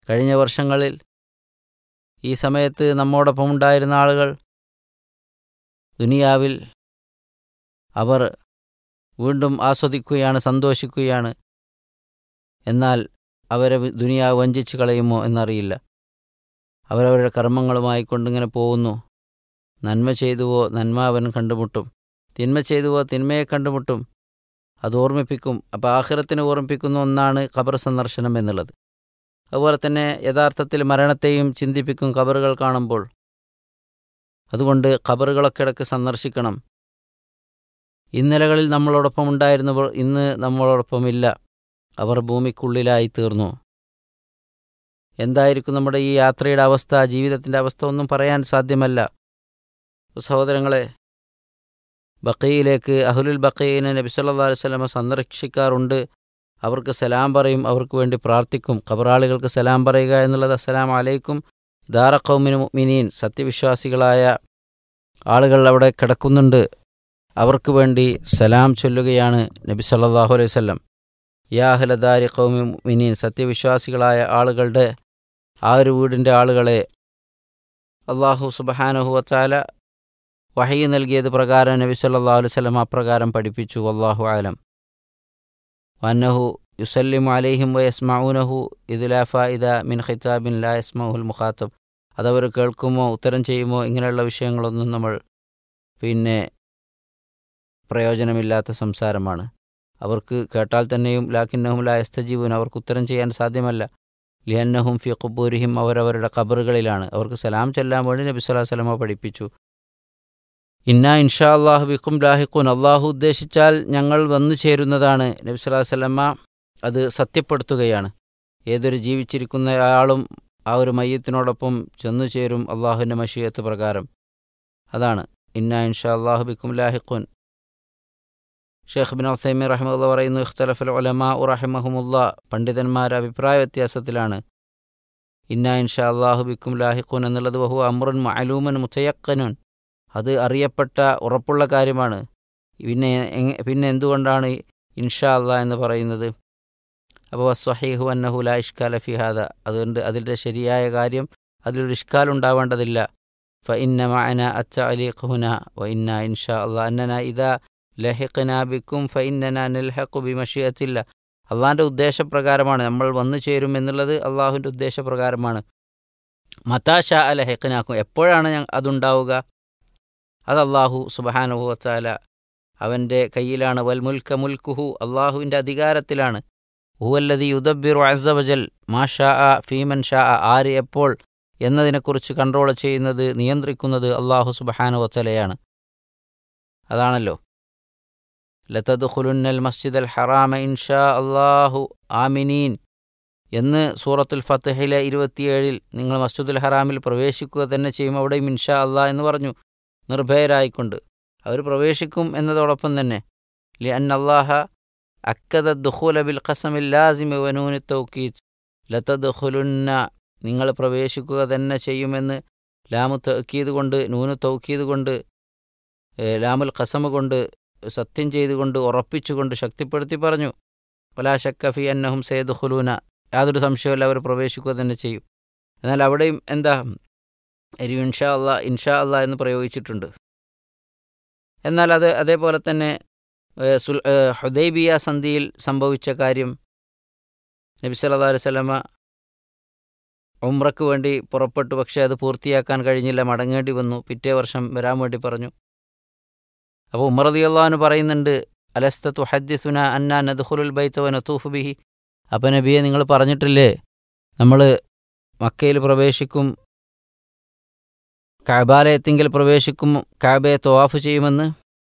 കഴിഞ്ഞ വർഷങ്ങളിൽ ഈ സമയത്ത് നമ്മോടൊപ്പം ഉണ്ടായിരുന്ന ആളുകൾ ദുനിയാവിൽ അവർ വീണ്ടും ആസ്വദിക്കുകയാണ് സന്തോഷിക്കുകയാണ് എന്നാൽ അവരെ വി- ദുനിയാവ് വഞ്ചിച്ച് കളയുമോ എന്നറിയില്ല അവരവരുടെ കർമ്മങ്ങളുമായി കൊണ്ടിങ്ങനെ പോകുന്നു നന്മ ചെയ്തുവോ നന്മ അവൻ കണ്ടുമുട്ടും തിന്മ ചെയ്തുവോ തിന്മയെ കണ്ടുമുട്ടും അത് ഓർമ്മിപ്പിക്കും അപ്പോൾ ആഖിറത്തിനെ ഓർമ്മിപ്പിക്കുന്ന ഒന്നാണ് ഖബർ സന്ദർശനം എന്നുള്ളത് അതുപോലെ തന്നെ യഥാർത്ഥത്തിൽ മരണത്തെയും ചിന്തിപ്പിക്കും ഖബറുകൾ കാണുമ്പോൾ അതുകൊണ്ട് ഖബറുകളൊക്കെ ഇടയ്ക്ക് സന്ദർശിക്കണം ഇന്നലകളിൽ നമ്മളോടൊപ്പം ഉണ്ടായിരുന്നവർ ഇന്ന് നമ്മളോടൊപ്പം ഇല്ല അവർ ഭൂമിക്കുള്ളിലായി തീർന്നു എന്തായിരിക്കും നമ്മുടെ ഈ യാത്രയുടെ അവസ്ഥ ജീവിതത്തിൻ്റെ അവസ്ഥ ഒന്നും പറയാൻ സാധ്യമല്ല സഹോദരങ്ങളെ ബക്കയിലേക്ക് അഹുലുൽ ബക്കയിനെ നബി സല്ലല്ലാഹു അലൈഹി വസല്ലമ സന്ദർശിക്കാറുണ്ട് അവർക്ക് സലാം പറയും അവർക്ക് വേണ്ടി പ്രാർത്ഥിക്കും ഖബറാളികൾക്ക് സലാം പറയുക എന്നുള്ളത് അസ്സലാം അലൈക്കും ദാറ ഖൗമിന് മുഅ്മിനീൻ സത്യവിശ്വാസികളായ ആളുകൾ അവിടെ കിടക്കുന്നുണ്ട് അവർക്ക് വേണ്ടി സലാം ചൊല്ലുകയാണ് നബി സല്ലല്ലാഹു അലൈഹി വസല്ലം യാ അഹ്ലദാരി ഖൗമി മുഅ്മിനീൻ സത്യവിശ്വാസികളായ ആളുകളുടെ ആ ഒരു വീടിൻ്റെ ആളുകളെ അള്ളാഹു സുബ്ഹാനഹു വതആല വഹയി നൽകിയത് പ്രകാരം നബി സല്ലല്ലാഹു അലൈഹി വസല്ലം അപ്രകാരം പഠിപ്പിച്ചു അല്ലാഹു ആലം വന്നഹു യുസല്ലിമു അലൈഹിം വയസ്മഊനഹു ഇത് ലാ ഫായിദ മിൻ ഖിതാബിൻ ലാ യസ്മഉൽ മുഖാത്തബ് അതവർ കേൾക്കുമോ ഉത്തരം ചെയ്യുമോ ഇങ്ങനെയുള്ള വിഷയങ്ങളൊന്നും നമ്മൾ പിന്നെ പ്രയോജനമില്ലാത്ത സംസാരമാണ് അവർക്ക് കേട്ടാൽ തന്നെയും ലാക്കിന്നഹും ലാ യസ്തജീബുൻ അവർക്ക് ഉത്തരം ചെയ്യാൻ സാധ്യമല്ല ലിയന്നഹും ഫി ഖുബൂരിഹിം അവരവരുടെ ഖബറുകളിലാണ് അവർക്ക് സലാം ചൊല്ലാൻ വേണ്ടി നബി സ്വല്ലല്ലാഹു അലൈഹി വസല്ലമ പഠിപ്പിച്ചു ഇന്ന ഇൻഷാ അള്ളാഹു ബിക്കും ലാഹിഖുൻ അള്ളാഹു ഉദ്ദേശിച്ചാൽ ഞങ്ങൾ വന്നു ചേരുന്നതാണ് നബി സ്വല്ലല്ലാഹു അലൈഹി വസല്ലമ അത് സത്യപ്പെടുത്തുകയാണ് ഏതൊരു ജീവിച്ചിരിക്കുന്ന ആളും ആ ഒരു മയ്യത്തിനോടൊപ്പം ചെന്നു ചേരും അള്ളാഹുവിൻ്റെ മഷിയത്ത് പ്രകാരം അതാണ് ഇന്ന ഇൻഷാ അള്ളാഹു ബിക്കും ലാഹിഖുൻ ഷെയ്ഖ് ബിൻ ഉസൈമി റഹിമുള്ള പറയുന്നു ഇഖ്തലഫൽ ഉലമാ റഹിമഹുമുല്ല പണ്ഡിതന്മാർ അഭിപ്രായ വ്യത്യാസത്തിലാണ് ഇന്ന ഇൻഷാ അള്ളാഹു ബിക്കും ലാഹിഖുൻ എന്നുള്ളത് ബഹു അമ്രുൻ മഅലൂമൻ മുത്തയക്കനുൻ അത് അറിയപ്പെട്ട ഉറപ്പുള്ള കാര്യമാണ് പിന്നെ എങ്ങ- പിന്നെ എന്തുകൊണ്ടാണ് ഇൻഷാ അള്ളാഹ് എന്ന് പറയുന്നത് അപ്പോൾ വസ്വഹീഹു അന്നഹു ലാ ഇഷ്കാല ഫിഹാദ അതുകൊണ്ട് അതിൻ്റെ ശരിയായ കാര്യം അതിലൊരു ഇഷ്കാൽ ഉണ്ടാവേണ്ടതില്ല ഫ ഇന്ന മഅന അച്ച അലീഖ് ഹുന വ ഇന്ന ഇൻഷാ അള്ളാഹ് അന്നന ഇതാ ലഹിഖ്ന ബിക്കും ഫ ഇന്നന നിൽഹഖു ബിമഷിയത്തില്ല അള്ളാഹിൻ്റെ ഉദ്ദേശപ്രകാരമാണ് നമ്മൾ വന്നു ചേരും എന്നുള്ളത് അള്ളാഹുവിൻ്റെ ഉദ്ദേശപ്രകാരമാണ് മതാശ അലഹിഖ്നാക്കും എപ്പോഴാണ് ഞ- അതുണ്ടാവുക അത് അള്ളാഹു സുബഹാനുഹു വച്ചാല അവൻ്റെ കയ്യിലാണ് വൽ മുൽക്ക മുൽക്കുഹു അള്ളാഹുവിൻ്റെ അധികാരത്തിലാണ് ഹുവല്ലതി യുദബിറു അസവജൽ മാ ഷാ അ ഫീമൻ ഷാ അ ആര് എപ്പോൾ എന്നതിനെക്കുറിച്ച് കൺട്രോൾ ചെയ്യുന്നത് നിയന്ത്രിക്കുന്നത് അള്ളാഹു സുബഹാനു വത്തലയാണ് അതാണല്ലോ ലതദ്ഖുലുന്നൽ മസ്ജിദൽ ഹറാമ ഇൻഷാ അള്ളാഹു ആമിനീൻ എന്ന് സൂറത്തുൽ ഫത്തഹിലെ ഇരുപത്തിയേഴിൽ നിങ്ങൾ മസ്ജിദുൽ ഹറാമിൽ പ്രവേശിക്കുക തന്നെ ചെയ്യും അവിടെയും ഇൻഷാ അള്ളാഹ് എന്ന് പറഞ്ഞു നിർഭയരായിക്കൊണ്ട് അവർ പ്രവേശിക്കും എന്നതോടൊപ്പം തന്നെ ലി അൻ അള്ളാഹ അക്കദ ദുഖൂല ബിൽ ഖസമിൽ ലാസിമി വനൂനി തൗക്കീത്ത് ലതദ്ഖുലുന്ന നിങ്ങൾ പ്രവേശിക്കുക തന്നെ ചെയ്യുമെന്ന് ലാമു തൗക്കീത് കൊണ്ട് നൂന് തൗക്കീത് കൊണ്ട് ഏ, ലാമുൽ ഖസമ് കൊണ്ട് സത്യം ചെയ്തുകൊണ്ട് ഉറപ്പിച്ചുകൊണ്ട് ശക്തിപ്പെടുത്തി പറഞ്ഞു വലാ ശക്ക ഫി അന്നഹും സേദുഖുലൂന യാതൊരു സംശയമില്ല അവർ പ്രവേശിക്കുക തന്നെ ചെയ്യും എന്നാൽ അവിടെയും എന്താ ഒരു ഇൻഷാ അള്ളാ ഇൻഷാ അള്ളാ എന്ന് പ്രയോഗിച്ചിട്ടുണ്ട് എന്നാൽ അത് അതേപോലെ തന്നെ ഏ, സുൽ ഏ, ഹുദൈബിയ സന്ധിയിൽ സംഭവിച്ച കാര്യം നബി സല്ലല്ലാഹു അലൈഹി വസല്ലമ ഉംറയ്ക്ക് വേണ്ടി പുറപ്പെട്ടു പക്ഷേ അത് പൂർത്തിയാക്കാൻ കഴിഞ്ഞില്ല മടങ്ങേണ്ടി വന്നു പിറ്റേ വർഷം വരാൻ വേണ്ടി പറഞ്ഞു അപ്പോൾ ഉമർ റളിയല്ലാഹു പറയുന്നുണ്ട് അലസ്ത തുഹദ്ദിസുന അന്ന നദ്ഖുലുൽ ബൈത വ നതൂഫു ബിഹി അപ്പോൾ നബിയെ നിങ്ങൾ പറഞ്ഞിട്ടില്ലേ നമ്മൾ മക്കയിൽ പ്രവേശിക്കും കഅബാലയത്തിങ്കിൽ പ്രവേശിക്കും കഅബയെ തവാഫ് ചെയ്യുമെന്ന്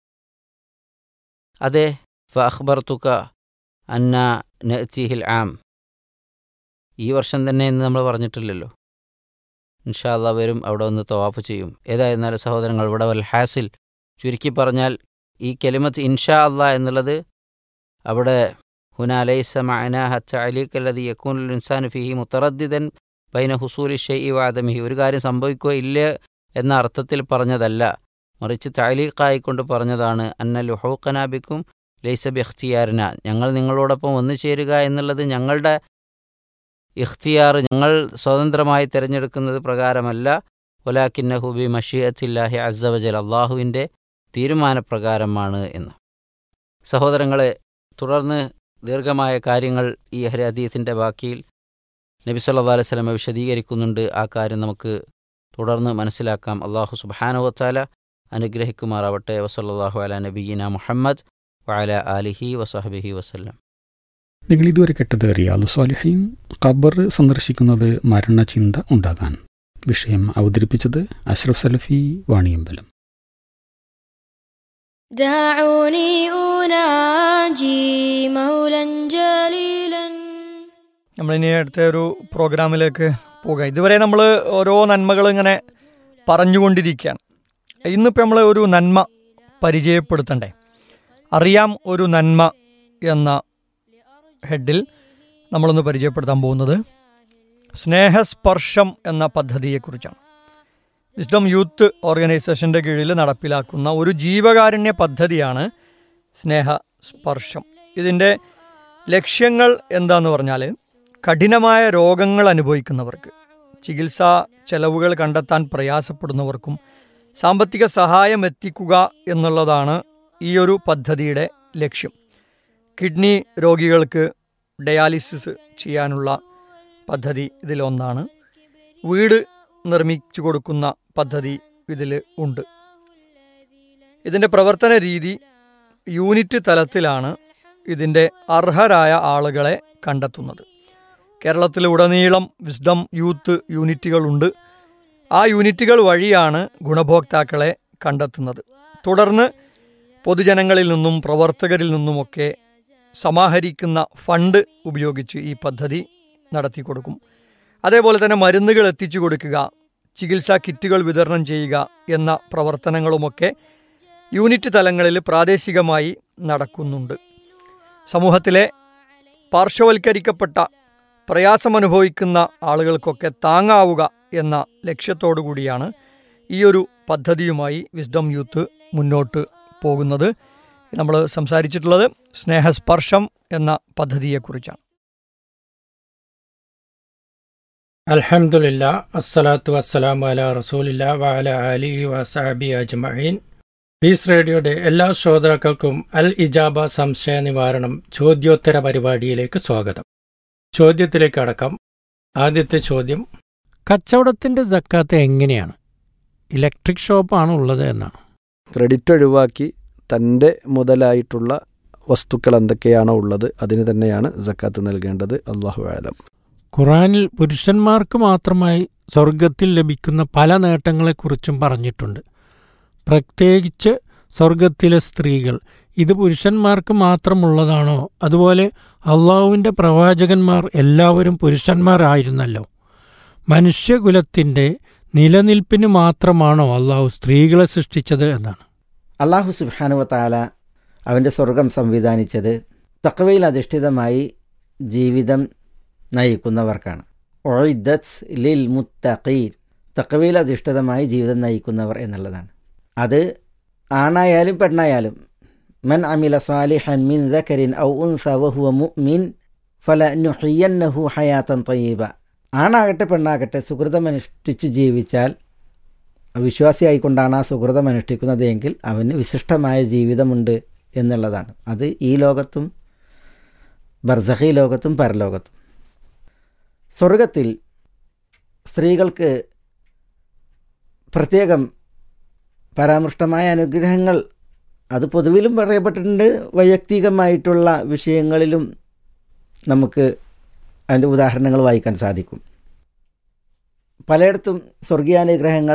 അതെ ഫ അഖ്ബർത്തുക അന്ന നഅ്തിഹിൽ ആം ഈ വർഷം തന്നെ എന്ന് നമ്മൾ പറഞ്ഞിട്ടില്ലല്ലോ ഇൻഷാ അള്ളാഹ് വരും അവിടെ ഒന്ന് തവാഫ് ചെയ്യും ഏതായിരുന്നാലും സഹോദരങ്ങൾ ഇവിടെ വൽ ഹാസിൽ ചുരുക്കി പറഞ്ഞാൽ ഈ കെലിമത്ത് ഇൻഷാ അള്ളാഹ് എന്നുള്ളത് അവിടെ ഹുന അലൈസ മഅന ഹത്ത അലീക്കല്ലതി യക്കൂനുൽ ഇൻസാൻ ഫിഹി മുത്തറദ്ദിദൻ ബൈന ഹുസൂലി ഷെയ് വാദമിഹി ഒരു കാര്യം സംഭവിക്കുക ഇല്ല എന്ന അർത്ഥത്തിൽ പറഞ്ഞതല്ല മറിച്ച് താലീഖായിക്കൊണ്ട് പറഞ്ഞതാണ് അന്ന ലുഹൂഖനാബിക്കും ലൈസ ബിഖ്തിയാരന ഞങ്ങൾ നിങ്ങളോടൊപ്പം ഒന്നു ചേരുക എന്നുള്ളത് ഞങ്ങളുടെ ഇഖ്തിയാർ ഞങ്ങൾ സ്വതന്ത്രമായി തിരഞ്ഞെടുക്കുന്നത് പ്രകാരമല്ല ഒലാക്കിന്ന ഹുബി മഷിയത്തില്ലാഹി അസവജൽ അള്ളാഹുവിൻ്റെ തീരുമാനപ്രകാരമാണ് എന്ന് സഹോദരങ്ങളെ തുടർന്ന് ദീർഘമായ കാര്യങ്ങൾ ഈ ഹരീത്തിൻ്റെ ബാക്കിയിൽ നബി സല്ലാ അലൈഹി സ്വലമ വിശദീകരിക്കുന്നുണ്ട് ആ കാര്യം നമുക്ക് തുടർന്ന് മനസ്സിലാക്കാം അള്ളാഹു സുബാനുവത്താല അനുഗ്രഹിക്കുമാറാവട്ടെ വസല്ലാഹു അല നബീന മുഹമ്മദ് വഅല ആലിഹി വസഹബിഹി വസല്ലം നിങ്ങൾ ഇതുവരെ കേട്ടത് റിയാദ് സ്വാലിഹീൻ ഖബർ സന്ദർശിക്കുന്നത് മരണചിന്ത ഉണ്ടാകാൻ വിഷയം അവതരിപ്പിച്ചത് അഷ്റഫ് സലഫി വാണിയമ്പലം دعوني أناجي مولا جليلا നമ്മളിനി അടുത്ത ഒരു പ്രോഗ്രാമിലേക്ക് പോകാം ഇതുവരെ നമ്മൾ ഓരോ നന്മകൾ ഇങ്ങനെ പറഞ്ഞുകൊണ്ടിരിക്കുകയാണ് ഇന്നിപ്പോൾ നമ്മൾ ഒരു നന്മ പരിചയപ്പെടുത്തണ്ടേ അറിയാം ഒരു നന്മ എന്ന ഹെഡിൽ നമ്മളൊന്ന് പരിചയപ്പെടുത്താൻ പോകുന്നത് സ്നേഹസ്പർശം എന്ന പദ്ധതിയെക്കുറിച്ചാണ് വിസ്ഡം യൂത്ത് ഓർഗനൈസേഷൻ്റെ കീഴിൽ നടപ്പിലാക്കുന്ന ഒരു ജീവകാരുണ്യ പദ്ധതിയാണ് സ്നേഹസ്പർശം ഇതിൻ്റെ ലക്ഷ്യങ്ങൾ എന്താന്ന് പറഞ്ഞാൽ കഠിനമായ രോഗങ്ങൾ അനുഭവിക്കുന്നവർക്ക് ചികിത്സാ ചെലവുകൾ കണ്ടെത്താൻ പ്രയാസപ്പെടുന്നവർക്കും സാമ്പത്തിക സഹായം എത്തിക്കുക എന്നുള്ളതാണ് ഈ ഒരു പദ്ധതിയുടെ ലക്ഷ്യം കിഡ്നി രോഗികൾക്ക് ഡയാലിസിസ് ചെയ്യാനുള്ള പദ്ധതി ഇതിലൊന്നാണ് വീട് നിർമ്മിച്ചു കൊടുക്കുന്ന പദ്ധതി ഇതിൽ ഉണ്ട് ഇതിൻ്റെ പ്രവർത്തന രീതി യൂണിറ്റ് തലത്തിലാണ് ഇതിൻ്റെ അർഹരായ ആളുകളെ കണ്ടെത്തുന്നത് കേരളത്തിലുടനീളം വിസ്ഡം യൂത്ത് യൂണിറ്റുകളുണ്ട് ആ യൂണിറ്റുകൾ വഴിയാണ് ഗുണഭോക്താക്കളെ കണ്ടെത്തുന്നത് തുടർന്ന് പൊതുജനങ്ങളിൽ നിന്നും പ്രവർത്തകരിൽ നിന്നുമൊക്കെ സമാഹരിക്കുന്ന ഫണ്ട് ഉപയോഗിച്ച് ഈ പദ്ധതി നടത്തി കൊടുക്കും അതേപോലെ തന്നെ മരുന്നുകൾ എത്തിച്ചു കൊടുക്കുക ചികിത്സാ കിറ്റുകൾ വിതരണം ചെയ്യുക എന്ന പ്രവർത്തനങ്ങളുമൊക്കെ യൂണിറ്റ് തലങ്ങളിൽ പ്രാദേശികമായി നടക്കുന്നുണ്ട് സമൂഹത്തിലെ പാർശ്വവൽക്കരിക്കപ്പെട്ട പ്രയാസമനുഭവിക്കുന്ന ആളുകൾക്കൊക്കെ താങ്ങാവുക എന്ന ലക്ഷ്യത്തോടു കൂടിയാണ് ഈ ഒരു പദ്ധതിയുമായി വിസ്ഡം യൂത്ത് മുന്നോട്ട് പോകുന്നത് നമ്മൾ സംസാരിച്ചിട്ടുള്ളത് സ്നേഹസ്പർശം എന്ന പദ്ധതിയെക്കുറിച്ചാണ് അൽഹംദുലില്ല അസ്സലാത്തു വസ്സലാമു അല റസൂലില്ല വഅല അലിഹി വസഹബി അജ്മഈൻ പീസ് റേഡിയോയുടെ എല്ലാ ശ്രോതാക്കൾക്കും അൽ ഇജാബ സംശയ നിവാരണം ചോദ്യോത്തര പരിപാടിയിലേക്ക് സ്വാഗതം ചോദ്യത്തിലേക്ക് അടക്കം ആദ്യത്തെ ചോദ്യം കച്ചവടത്തിന്റെ സക്കാത്ത് എങ്ങനെയാണ് ഇലക്ട്രിക് ഷോപ്പാണ് ഉള്ളത് എന്നാണ് ക്രെഡിറ്റ് ഒഴിവാക്കി തൻ്റെ മുതലായിട്ടുള്ള വസ്തുക്കൾ എന്തൊക്കെയാണോ ഉള്ളത് അതിന് തന്നെയാണ് സക്കാത്ത് നൽകേണ്ടത് അള്ളാഹു ആലം ഖുറാനിൽ പുരുഷന്മാർക്ക് മാത്രമായി സ്വർഗത്തിൽ ലഭിക്കുന്ന പല നേട്ടങ്ങളെക്കുറിച്ചും പറഞ്ഞിട്ടുണ്ട് പ്രത്യേകിച്ച് സ്വർഗത്തിലെ സ്ത്രീകൾ ഇത് പുരുഷന്മാർക്ക് മാത്രമുള്ളതാണോ അതുപോലെ അള്ളാഹുവിൻ്റെ പ്രവാചകന്മാർ എല്ലാവരും പുരുഷന്മാരായിരുന്നല്ലോ മനുഷ്യകുലത്തിൻ്റെ നിലനിൽപ്പിന് മാത്രമാണോ അള്ളാഹു സ്ത്രീകളെ സൃഷ്ടിച്ചത് എന്നാണ് അള്ളാഹു സുബാനുവ താല അവൻ്റെ സ്വർഗം സംവിധാനിച്ചത് തക്കവയിൽ അധിഷ്ഠിതമായി ജീവിതം നയിക്കുന്നവർക്കാണ് ഒഴിദത്ത് ലിൽ മുത്തഖീൻ തക്കവയിൽ അധിഷ്ഠിതമായി ജീവിതം നയിക്കുന്നവർ എന്നുള്ളതാണ് അത് ആണായാലും പെണ്ണായാലും മൻ അമില സാലിഹൻ മിൻ ദക്കരിൻ ഔ ഉൻസ വഹുവ മുഅ്മിൻ ഫല നുഹിയന്നഹു ഹയാത്തൻ തയ്യബ ആണാകട്ടെ പെണ്ണാകട്ടെ സുഹൃതമനുഷ്ഠിച്ച് ജീവിച്ചാൽ വിശ്വാസിയായിക്കൊണ്ടാണ് ആ സുഹൃതം അനുഷ്ഠിക്കുന്നത് എങ്കിൽ അവന് വിശിഷ്ടമായ ജീവിതമുണ്ട് എന്നുള്ളതാണ് അത് ഈ ലോകത്തും ബർസഹി ലോകത്തും പരലോകത്തും സ്വർഗത്തിൽ സ്ത്രീകൾക്ക് പ്രത്യേകം പരാമൃഷ്ടമായ അനുഗ്രഹങ്ങൾ അത് പൊതുവിലും പറയപ്പെട്ടിട്ടുണ്ട് വൈയക്തികമായിട്ടുള്ള വിഷയങ്ങളിലും നമുക്ക് അതിൻ്റെ ഉദാഹരണങ്ങൾ വായിക്കാൻ സാധിക്കും പലയിടത്തും സ്വർഗീയാനുഗ്രഹങ്ങൾ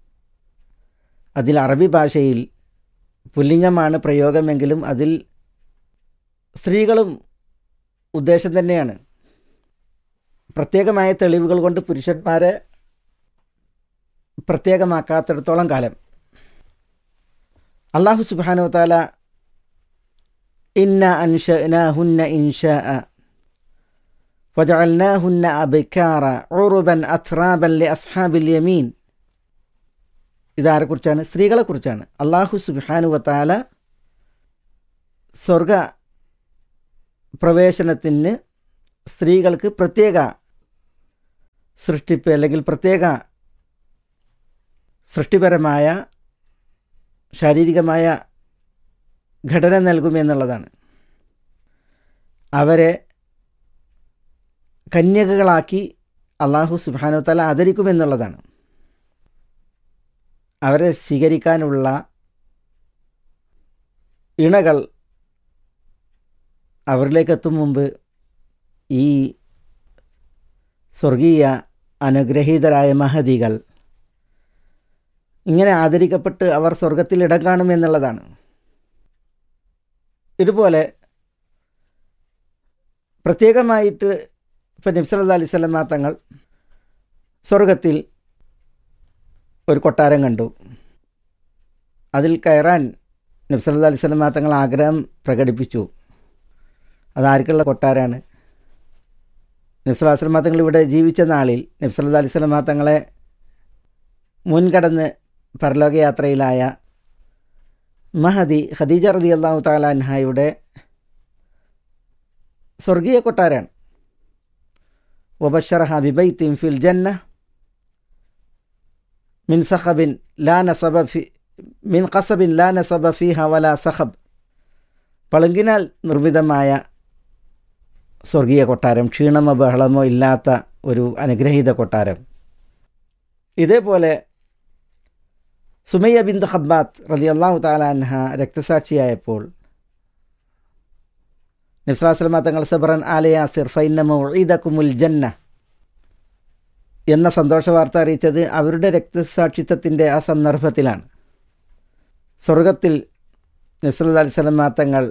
അതിൽ അറബി ഭാഷയിൽ പുല്ലിംഗമാണ് പ്രയോഗമെങ്കിലും അതിൽ സ്ത്രീകളും ഉദ്ദേശം തന്നെയാണ് പ്രത്യേകമായ തെളിവുകൾ കൊണ്ട് പുരുഷന്മാരെ പ്രത്യേകമാക്കാത്തിടത്തോളം കാലം അള്ളാഹു സുബാനു താല ഇന്ന അൻഷനാഹുന്ന ഇൻഷ فجعلناهن أبكارا عربا أترابا لأصحاب اليمين ഇതാരെക്കുറിച്ചാണ് സ്ത്രീകളെക്കുറിച്ചാണ് അള്ളാഹു സുബാനു വത്താല സ്വർഗ പ്രവേശനത്തിന് സ്ത്രീകൾക്ക് പ്രത്യേക സൃഷ്ടിപ്പ് അല്ലെങ്കിൽ പ്രത്യേക സൃഷ്ടിപരമായ ശാരീരികമായ ഘടന നൽകുമെന്നുള്ളതാണ് അവരെ കന്യകകളാക്കി അള്ളാഹു സുബാനു തല ആദരിക്കുമെന്നുള്ളതാണ് അവരെ സ്വീകരിക്കാനുള്ള ഇണകൾ അവരിലേക്ക് എത്തും മുമ്പ് ഈ സ്വർഗീയ അനുഗ്രഹീതരായ മഹതികൾ ഇങ്ങനെ ആദരിക്കപ്പെട്ട് അവർ സ്വർഗത്തിൽ ഇടം കാണുമെന്നുള്ളതാണ് ഇതുപോലെ പ്രത്യേകമായിട്ട് ഇപ്പം നബ്സല്ലാ അലൈഹി സ്വലമ തങ്ങൾ സ്വർഗത്തിൽ ഒരു കൊട്ടാരം കണ്ടു അതിൽ കയറാൻ നബ്സല്ലാ അലൈഹി സ്വലമ തങ്ങൾ ആഗ്രഹം പ്രകടിപ്പിച്ചു അതാർക്കുള്ള കൊട്ടാരമാണ് നബ്സല്ലാ സ്വലമ തങ്ങൾ ഇവിടെ ജീവിച്ച നാളിൽ നബ്സല്ലാ അലൈഹി സ്വലമ തങ്ങളെ മുൻകടന്ന് പരലോകയാത്രയിലായ മഹദി ഖദീജ റതി അള്ളാഹു താലാൻഹായുടെ സ്വർഗീയ കൊട്ടാരാണ് വബഷറഹ ബിബൈത്തിൻ ഫിൽ ജന്ന മിൻ സഖബിൻ ലാ നസബ ഫി മിൻ ഖസബിൻ ലാ നസബ ഫിഹ വല സഖബ് പളുങ്കിനാൽ നിർമ്മിതമായ സ്വർഗീയ കൊട്ടാരം ക്ഷീണമോ ബഹളമോ ഇല്ലാത്ത ഒരു അനുഗ്രഹീത കൊട്ടാരം ഇതേപോലെ സുമയ്യ ബിന്ദ് ഖബ്ബാത്ത് റലി അള്ളാഹു താലാൻഹ രക്തസാക്ഷിയായപ്പോൾ നബ്സലാസ്ലമ തങ്ങൾ സബറൻ ആലയാസിർ ഫൈനമോ ഈദക്കുമുൽ ജന്ന എന്ന സന്തോഷ വാർത്ത അറിയിച്ചത് അവരുടെ രക്തസാക്ഷിത്വത്തിൻ്റെ ആ സന്ദർഭത്തിലാണ് സ്വർഗത്തിൽ നബ്സല്ലാ അലൈഹി സ്വലമ തങ്ങൾ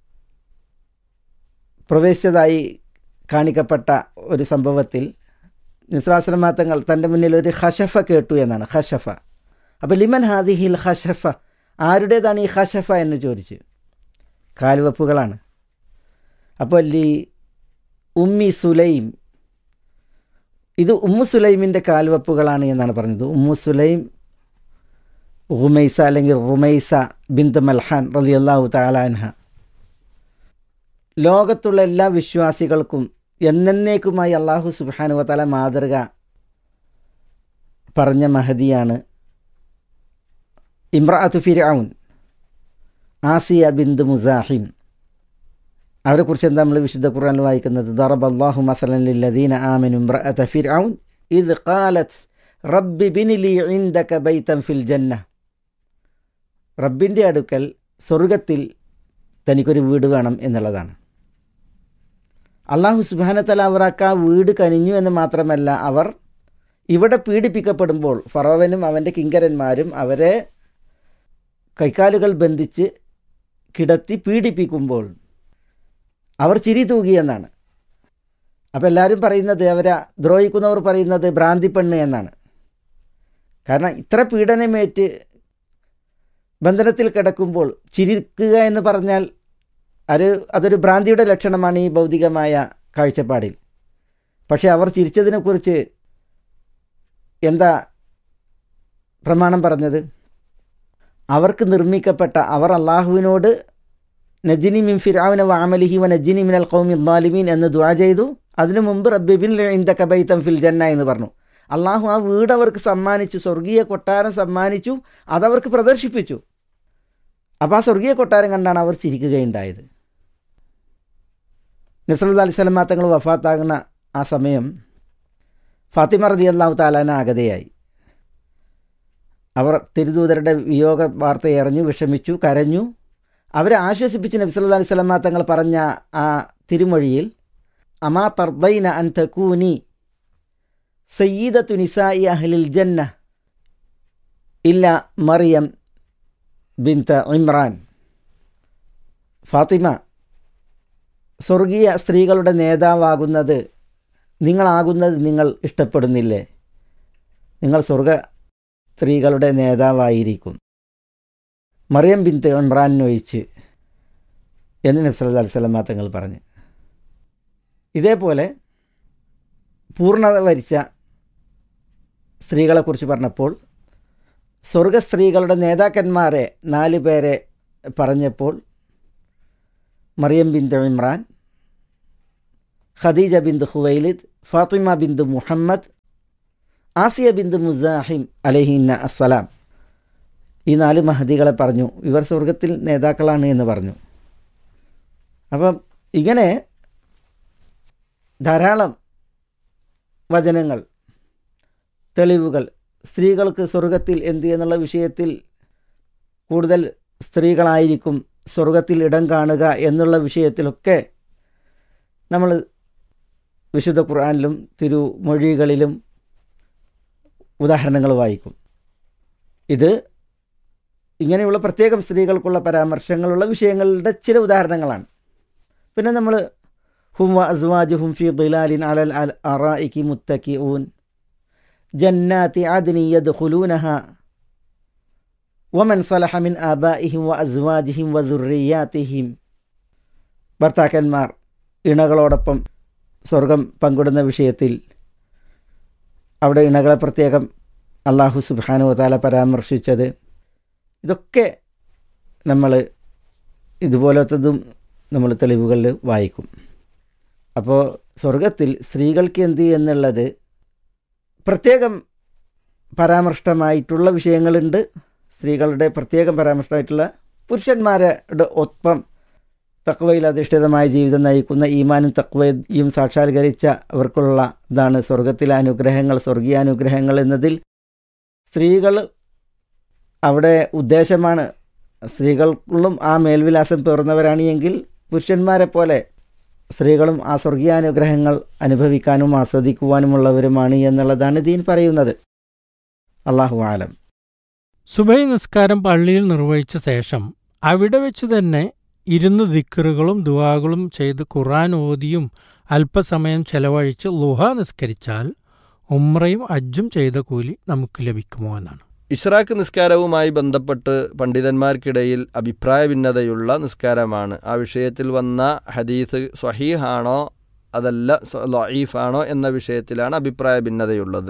പ്രവേശിച്ചതായി കാണിക്കപ്പെട്ട ഒരു സംഭവത്തിൽ നിസ്ലാസ്ലമ തങ്ങൾ തൻ്റെ മുന്നിൽ ഒരു ഹഷഫ കേട്ടു എന്നാണ് ഹഷഫ അപ്പോൾ ലിമൻ ഹാദിഹിൽ ഹഷഫ ആരുടേതാണ് ഈ ഹഷഫ എന്ന് ചോദിച്ചു കാൽവെപ്പുകളാണ് അപ്പോൾ ലി ഉമ്മി സുലൈം ഇത് ഉമ്മു സുലൈമിൻ്റെ കാൽവെപ്പുകളാണ് എന്നാണ് പറഞ്ഞത് ഉമ്മു സുലൈം റുമൈസ അല്ലെങ്കിൽ റുമൈസ ബിന്ദു മൽഹാൻ റലി അള്ളാഹു താലാൻഹ ലോകത്തുള്ള എല്ലാ വിശ്വാസികൾക്കും എന്നേക്കുമായി അള്ളാഹു സുബാനു തല മാതൃക പറഞ്ഞ മഹദിയാണ് ഇമ്രാത്തു ഫിർഔൻ ആസിയ ബിന്ദു മുസാഹിം അവരെക്കുറിച്ച് എന്താ നമ്മൾ വിശുദ്ധ ഖുർആനിൽ വായിക്കുന്നത് ദറബ് അള്ളാഹു മസലൻ ലില്ലദീന ആമനു ഇമ്രഅത ഫിർഔൻ ഇത് ഖാലത്ത് റബ്ബി ബിനിലി ഇൻദക ബൈതൻ ഫിൽ ജന്ന റബ്ബിൻ്റെ അടുക്കൽ സ്വർഗത്തിൽ തനിക്കൊരു വീട് വേണം എന്നുള്ളതാണ് അള്ളാഹു സുബാനത്തല അവർക്ക് ആ വീട് കനിഞ്ഞു എന്ന് മാത്രമല്ല അവർ ഇവിടെ പീഡിപ്പിക്കപ്പെടുമ്പോൾ ഫറോവനും അവൻ്റെ കിങ്കരന്മാരും അവരെ കൈക്കാലുകൾ ബന്ധിച്ച് കിടത്തി പീഡിപ്പിക്കുമ്പോൾ അവർ ചിരി തൂകിയെന്നാണ് അപ്പോൾ എല്ലാവരും പറയുന്നത് അവരെ ദ്രോഹിക്കുന്നവർ പറയുന്നത് ഭ്രാന്തി പെണ്ണ് എന്നാണ് കാരണം ഇത്ര പീഡനമേറ്റ് ബന്ധനത്തിൽ കിടക്കുമ്പോൾ ചിരിക്കുക എന്ന് പറഞ്ഞാൽ അത് അതൊരു ഭ്രാന്തിയുടെ ലക്ഷണമാണ് ഈ ഭൗതികമായ കാഴ്ചപ്പാടിൽ പക്ഷേ അവർ ചിരിച്ചതിനെക്കുറിച്ച് എന്താ പ്രമാണം പറഞ്ഞത് അവർക്ക് നിർമ്മിക്കപ്പെട്ട അവർ അള്ളാഹുവിനോട് നജിനി മിൻ ഫിറാവിന വാമലിഹി വ നജിനി മിനൽ കൗമി ദ്വാലിമീൻ എന്ന് ദ്വാ ചെയ്തു അതിനു മുമ്പ് റബ്ബിബിൻ ഇന്ദ കബൈത്തം ഫിൽ ജന്ന എന്ന് പറഞ്ഞു അള്ളാഹു ആ വീട് അവർക്ക് സമ്മാനിച്ചു സ്വർഗീയ കൊട്ടാരം സമ്മാനിച്ചു അതവർക്ക് പ്രദർശിപ്പിച്ചു അപ്പോൾ ആ സ്വർഗീയ കൊട്ടാരം കണ്ടാണ് അവർ ചിരിക്കുകയുണ്ടായത് നസറുദ്ദ അലി സ്വലമാ തങ്ങൾ വഫാത്താകുന്ന ആ സമയം ഫാത്തിമ റതി അള്ളാഹു താലാന അഗതയായി അവർ തിരുദൂതരുടെ വിയോഗ വാർത്ത എറിഞ്ഞു വിഷമിച്ചു കരഞ്ഞു അവരെ ആശ്വസിപ്പിച്ച് നബ്സല്ലാ അലൈഹി സ്വലമാ തങ്ങൾ പറഞ്ഞ ആ തിരുമൊഴിയിൽ അമാ തർദൈന അൻ തക്കൂനി സയ്യിദത്തു നിസായി അഹ്ലിൽ ജന്ന ഇല്ല മറിയം ബിന്ത ഇമ്രാൻ ഫാത്തിമ സ്വർഗീയ സ്ത്രീകളുടെ നേതാവാകുന്നത് നിങ്ങളാകുന്നത് നിങ്ങൾ ഇഷ്ടപ്പെടുന്നില്ലേ നിങ്ങൾ സ്വർഗ സ്ത്രീകളുടെ നേതാവായിരിക്കും മറിയം ബിന്ത് ഇമ്രാനൊഴിച്ച് എന്ന് നബ്സല്ലാ അലിസ്ലാം തങ്ങൾ പറഞ്ഞു ഇതേപോലെ പൂർണ്ണത വരിച്ച സ്ത്രീകളെക്കുറിച്ച് പറഞ്ഞപ്പോൾ സ്വർഗ സ്ത്രീകളുടെ നേതാക്കന്മാരെ നാല് പേരെ പറഞ്ഞപ്പോൾ മറിയം ബിന്ദു ഇമ്രാൻ ഖദീജ ബിന്ദു ഹുവൈലിദ് ഫാത്തിമ ബിന്ദു മുഹമ്മദ് ആസിയ ബിന്ദു മുസാഹിം അലഹിന്ന അസ്സലാം ഈ നാല് മഹദികളെ പറഞ്ഞു ഇവർ സ്വർഗത്തിൽ നേതാക്കളാണ് എന്ന് പറഞ്ഞു അപ്പം ഇങ്ങനെ ധാരാളം വചനങ്ങൾ തെളിവുകൾ സ്ത്രീകൾക്ക് സ്വർഗത്തിൽ എന്ത് എന്നുള്ള വിഷയത്തിൽ കൂടുതൽ സ്ത്രീകളായിരിക്കും സ്വർഗത്തിൽ ഇടം കാണുക എന്നുള്ള വിഷയത്തിലൊക്കെ നമ്മൾ വിശുദ്ധ ഖുർആാനിലും തിരുമൊഴികളിലും ഉദാഹരണങ്ങൾ വായിക്കും ഇത് ഇങ്ങനെയുള്ള പ്രത്യേകം സ്ത്രീകൾക്കുള്ള പരാമർശങ്ങളുള്ള വിഷയങ്ങളുടെ ചില ഉദാഹരണങ്ങളാണ് പിന്നെ നമ്മൾ ഹും വ അസ്വാജ് ഹും ഫി ബിലാലിൻ അലൽ അൽ അറായിക്കി മുത്തക്കി ഊൻ ജന്നാത്തി ആദിനി യദ് ഖുലൂനഹ വമൻ സലഹ മിൻ ആബാഇഹിം വ അസ്വാജിഹിം വ ദുർറിയാത്തിഹിം ഭർത്താക്കന്മാർ ഇണകളോടൊപ്പം സ്വർഗം പങ്കിടുന്ന വിഷയത്തിൽ അവിടെ ഇണകളെ പ്രത്യേകം അള്ളാഹു സുബാനു താല പരാമർശിച്ചത് ഇതൊക്കെ നമ്മൾ ഇതുപോലത്തതും നമ്മൾ തെളിവുകളിൽ വായിക്കും അപ്പോൾ സ്വർഗത്തിൽ സ്ത്രീകൾക്ക് എന്ത് എന്നുള്ളത് പ്രത്യേകം പരാമർഷ്ടമായിട്ടുള്ള വിഷയങ്ങളുണ്ട് സ്ത്രീകളുടെ പ്രത്യേകം പരാമർഷ്ടമായിട്ടുള്ള പുരുഷന്മാരുടെ ഒപ്പം തക്വയിൽ അധിഷ്ഠിതമായ ജീവിതം നയിക്കുന്ന ഈമാനും തക്വയും സാക്ഷാത്കരിച്ച അവർക്കുള്ള ഇതാണ് സ്വർഗത്തിലെ അനുഗ്രഹങ്ങൾ സ്വർഗീയാനുഗ്രഹങ്ങൾ എന്നതിൽ സ്ത്രീകൾ അവിടെ ഉദ്ദേശമാണ് സ്ത്രീകൾക്കുള്ളും ആ മേൽവിലാസം പേർന്നവരാണ് എങ്കിൽ പുരുഷന്മാരെ പോലെ സ്ത്രീകളും ആ സ്വർഗീയാനുഗ്രഹങ്ങൾ അനുഭവിക്കാനും ആസ്വദിക്കുവാനുമുള്ളവരുമാണ് എന്നുള്ളതാണ് ദീൻ പറയുന്നത് അള്ളാഹു ആലം സുബൈ നിസ്കാരം പള്ളിയിൽ നിർവഹിച്ച ശേഷം അവിടെ വെച്ച് തന്നെ ഇരുന്ന് ദിക്കറുകളും ദുവാകളും ചെയ്ത് ഖുറാൻ ഓതിയും അല്പസമയം ചെലവഴിച്ച് ലുഹ നിസ്കരിച്ചാൽ ഉമ്രയും അജ്ജും ചെയ്ത കൂലി നമുക്ക് ലഭിക്കുമോ എന്നാണ് ഇഷ്റാഖ് നിസ്കാരവുമായി ബന്ധപ്പെട്ട് പണ്ഡിതന്മാർക്കിടയിൽ അഭിപ്രായ ഭിന്നതയുള്ള നിസ്കാരമാണ് ആ വിഷയത്തിൽ വന്ന ഹദീസ് സ്വഹീഹാണോ അതല്ല ലഈഫാണോ എന്ന വിഷയത്തിലാണ് അഭിപ്രായ ഭിന്നതയുള്ളത്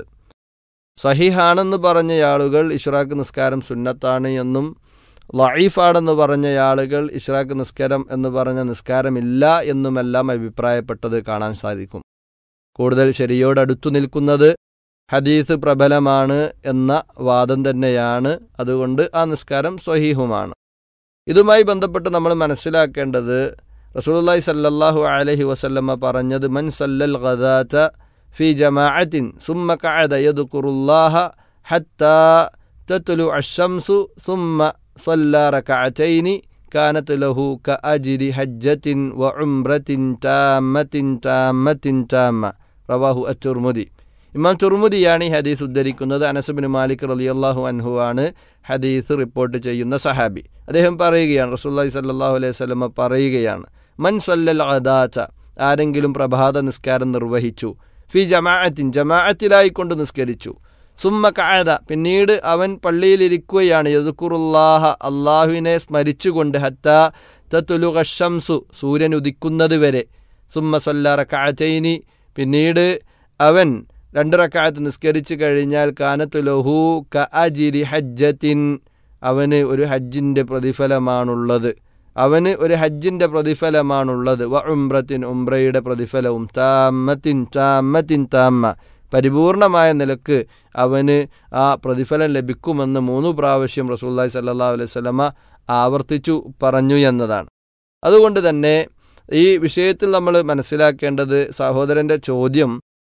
സഹീഹാണെന്ന് പറഞ്ഞ ആളുകൾ ഇഷ്റാഖ് നിസ്കാരം സുന്നത്താണ് എന്നും ലഈഫാണെന്ന് പറഞ്ഞ ആളുകൾ ഇഷ്റാഖ് നിസ്കാരം എന്ന് പറഞ്ഞ നിസ്കാരമില്ല എന്നുമെല്ലാം അഭിപ്രായപ്പെട്ടത് കാണാൻ സാധിക്കും കൂടുതൽ ശരിയോടടുത്തു നിൽക്കുന്നത് ഹദീസ് പ്രബലമാണ് എന്ന വാദം തന്നെയാണ് അതുകൊണ്ട് ആ നിസ്കാരം സ്വഹീഹുമാണ് ഇതുമായി ബന്ധപ്പെട്ട് നമ്മൾ മനസ്സിലാക്കേണ്ടത് റസൂലുള്ളാഹി സല്ലല്ലാഹു അലൈഹി വസല്ലമ പറഞ്ഞത് മൻ സല്ലൽ ഗദാത ഫി ജമാഅത്തിൻ സുമ്മ ഖഅദ യദ്കുറുല്ലാഹ ഹത്താ തത്ലു അശംസു സുമ്മ صلى ركعتين كانت له كأجر حجة وعمرة تامة تامة تامة റവാഹു അച്ചുർമുദി ഇമാം ചുർമുദിയാണ് ഈ ഹദീസ് ഉദ്ധരിക്കുന്നത് അനസുബിൻ മാലിക് റലിയല്ലാഹു അൻഹു ആണ് ഹദീസ് റിപ്പോർട്ട് ചെയ്യുന്ന സഹാബി അദ്ദേഹം പറയുകയാണ് റസൂല്ലാഹി സല്ലാഹു അലൈഹി സ്വലമ പറയുകയാണ് മൻ സല്ലൽ അദാച്ച ആരെങ്കിലും പ്രഭാത നിസ്കാരം നിർവഹിച്ചു ഫി ജമാഅത്തിൻ ജമാഅത്തിലായിക്കൊണ്ട് നിസ്കരിച്ചു സുമ്മ കായത പിന്നീട് അവൻ പള്ളിയിലിരിക്കുകയാണ് യദുക്കുറുല്ലാഹ അള്ളാഹുവിനെ സ്മരിച്ചുകൊണ്ട് ഹത്ത തത്തുലു ഷംസു സൂര്യൻ ഉദിക്കുന്നത് വരെ സുമ്മ സൊല്ല റക്കാച്ചൈനി പിന്നീട് അവൻ രണ്ട് റക്കായത്ത് നിസ്കരിച്ചു കഴിഞ്ഞാൽ കാനത്തു ലഹു ക അജിരി ഹജ്ജത്തിൻ അവന് ഒരു ഹജ്ജിൻ്റെ പ്രതിഫലമാണുള്ളത് അവന് ഒരു ഹജ്ജിൻ്റെ പ്രതിഫലമാണുള്ളത് വ ഉംറത്തിൻ ഉംറയുടെ പ്രതിഫലവും താമത്തിൻ താമത്തിൻ താമ പരിപൂർണമായ നിലക്ക് അവന് ആ പ്രതിഫലം ലഭിക്കുമെന്ന് മൂന്ന് പ്രാവശ്യം റസൂല്ലായി സല്ലാ അലൈഹി സ്വലമ ആവർത്തിച്ചു പറഞ്ഞു എന്നതാണ് അതുകൊണ്ട് തന്നെ ഈ വിഷയത്തിൽ നമ്മൾ മനസ്സിലാക്കേണ്ടത് സഹോദരൻ്റെ ചോദ്യം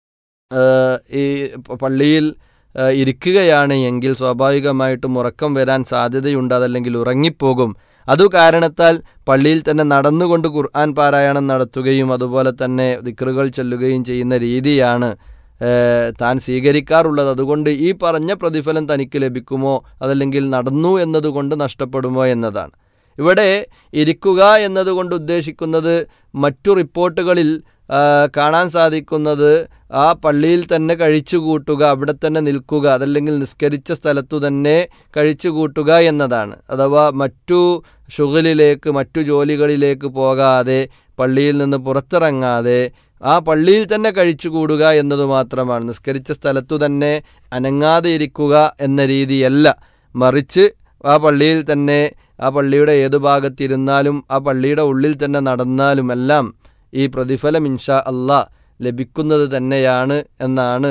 ഈ പള്ളിയിൽ ഇരിക്കുകയാണ് എങ്കിൽ സ്വാഭാവികമായിട്ടും ഉറക്കം വരാൻ സാധ്യതയുണ്ട് അതല്ലെങ്കിൽ ഉറങ്ങിപ്പോകും അതു കാരണത്താൽ പള്ളിയിൽ തന്നെ നടന്നുകൊണ്ട് ഖുർആൻ പാരായണം നടത്തുകയും അതുപോലെ തന്നെ ദിക്റുകൾ ചെല്ലുകയും ചെയ്യുന്ന രീതിയാണ് താൻ സ്വീകരിക്കാറുള്ളത് അതുകൊണ്ട് ഈ പറഞ്ഞ പ്രതിഫലം തനിക്ക് ലഭിക്കുമോ അതല്ലെങ്കിൽ നടന്നു എന്നതുകൊണ്ട് നഷ്ടപ്പെടുമോ എന്നതാണ് ഇവിടെ ഇരിക്കുക എന്നതുകൊണ്ട് ഉദ്ദേശിക്കുന്നത് മറ്റു റിപ്പോർട്ടുകളിൽ കാണാൻ സാധിക്കുന്നത് ആ പള്ളിയിൽ തന്നെ കഴിച്ചു കൂട്ടുക അവിടെ തന്നെ നിൽക്കുക അതല്ലെങ്കിൽ നിസ്കരിച്ച സ്ഥലത്തു തന്നെ കഴിച്ചു കൂട്ടുക എന്നതാണ് അഥവാ മറ്റു ഷുഗലിലേക്ക് മറ്റു ജോലികളിലേക്ക് പോകാതെ പള്ളിയിൽ നിന്ന് പുറത്തിറങ്ങാതെ ആ പള്ളിയിൽ തന്നെ കഴിച്ചു കൂടുക എന്നത് മാത്രമാണ് നിസ്കരിച്ച സ്ഥലത്തു തന്നെ അനങ്ങാതെ ഇരിക്കുക എന്ന രീതിയല്ല മറിച്ച് ആ പള്ളിയിൽ തന്നെ ആ പള്ളിയുടെ ഏതു ഭാഗത്തിരുന്നാലും ആ പള്ളിയുടെ ഉള്ളിൽ തന്നെ നടന്നാലും എല്ലാം ഈ പ്രതിഫലം ഇൻഷാ അള്ളാ ലഭിക്കുന്നത് തന്നെയാണ് എന്നാണ്